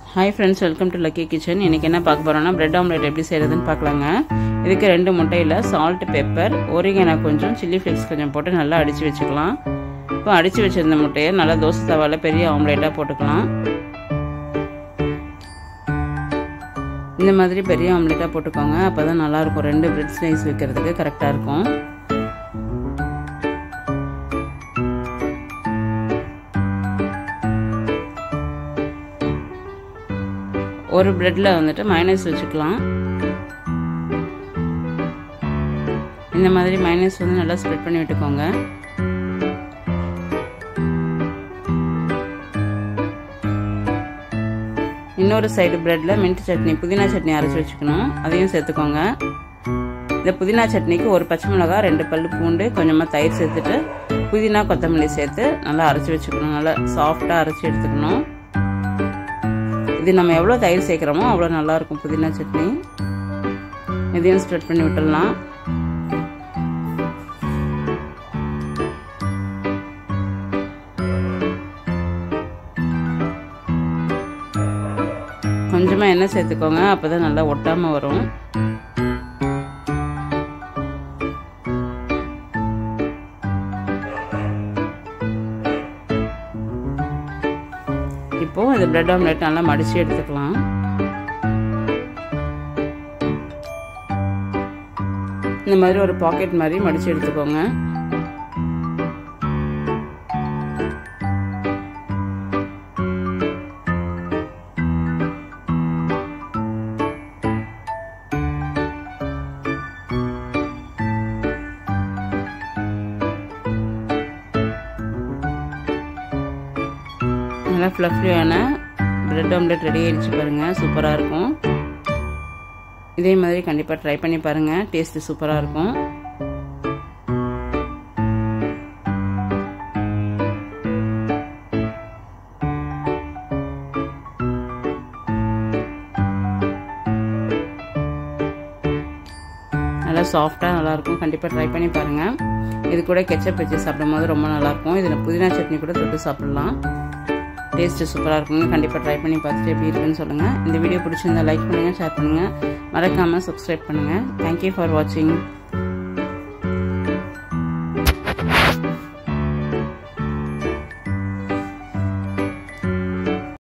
hi friends welcome to Lucky Kitchen இன்றைக்கி என்ன பார்க்க போகிறோம்னா பிரெட் ஆம்லேட் எப்படி செய்கிறதுன்னு பார்க்கலாங்க இதுக்கு ரெண்டு முட்டையில் சால்ட் பெப்பர் ஒரிகனா கொஞ்சம் சில்லி ஃப்ளேக்ஸ் கொஞ்சம் போட்டு நல்லா அடித்து வச்சுக்கலாம் இப்போ அடித்து வச்சுருந்த முட்டையை நல்லா தோசை தவாவில் பெரிய ஆம்லேட்டாக போட்டுக்கலாம் இந்த மாதிரி பெரிய ஆம்லேட்டாக போட்டுக்கோங்க அப்போ தான் நல்லாயிருக்கும் ரெண்டு பிரெட் ஸ்லைஸ் வைக்கிறதுக்கு கரெக்டாக இருக்கும் ஒரு ப்ரெட்டில் வந்துட்டு மைனஸ் வச்சுக்கலாம் இந்த மாதிரி மைனஸ் வந்து நல்லா ஸ்ப்ரெட் பண்ணி விட்டுக்கோங்க இன்னொரு சைடு ப்ரெட்டில் மின்ட் சட்னி புதினா சட்னி அரைச்சி வச்சுக்கணும் அதையும் சேர்த்துக்கோங்க இந்த புதினா சட்னிக்கு ஒரு பச்சை மிளகா ரெண்டு பல் பூண்டு கொஞ்சமாக தயிர் சேர்த்துட்டு புதினா கொத்தமல்லி சேர்த்து நல்லா அரைச்சி வச்சுக்கணும் நல்லா சாஃப்டாக அரைச்சி எடுத்துக்கணும் இது நம்ம எவ்வளோ தயிர் சேர்க்குறோமோ அவ்வளோ நல்லாயிருக்கும் புதினா சட்னி இதையும் ஸ்ப்ரெட் பண்ணி விட்டுடலாம் கொஞ்சமாக எண்ணெய் சேர்த்துக்கோங்க அப்போ தான் நல்லா ஒட்டாமல் வரும் இப்போது இந்த பிரெட் ஆம்லெட் நல்லா மடித்து எடுத்துக்கலாம் இந்த மாதிரி ஒரு பாக்கெட் மாதிரி மடித்து எடுத்துக்கோங்க நல்லா ஃப்ளஃபியான ப்ரெட் ஆம்லெட் ரெடி ஆகிடுச்சு பாருங்கள் சூப்பராக இருக்கும் இதே மாதிரி கண்டிப்பாக ட்ரை பண்ணி பாருங்கள் டேஸ்ட்டு சூப்பராக இருக்கும் நல்லா சாஃப்டாக நல்லாயிருக்கும் கண்டிப்பாக ட்ரை பண்ணி பாருங்கள் இது கூட கெச்சப் வச்சு சாப்பிடும் போது ரொம்ப நல்லாயிருக்கும் இதில் புதினா சட்னி கூட தொட்டு சாப்பிட்லாம் டேஸ்ட்டு சூப்பராக இருக்குங்க கண்டிப்பாக ட்ரை பண்ணி பார்த்துட்டு எப்படி இருக்குன்னு சொல்லுங்கள் இந்த வீடியோ பிடிச்சிருந்தா லைக் பண்ணுங்கள் ஷேர் பண்ணுங்கள் மறக்காமல் சப்ஸ்கிரைப் பண்ணுங்கள் தேங்க்யூ ஃபார் வாட்சிங்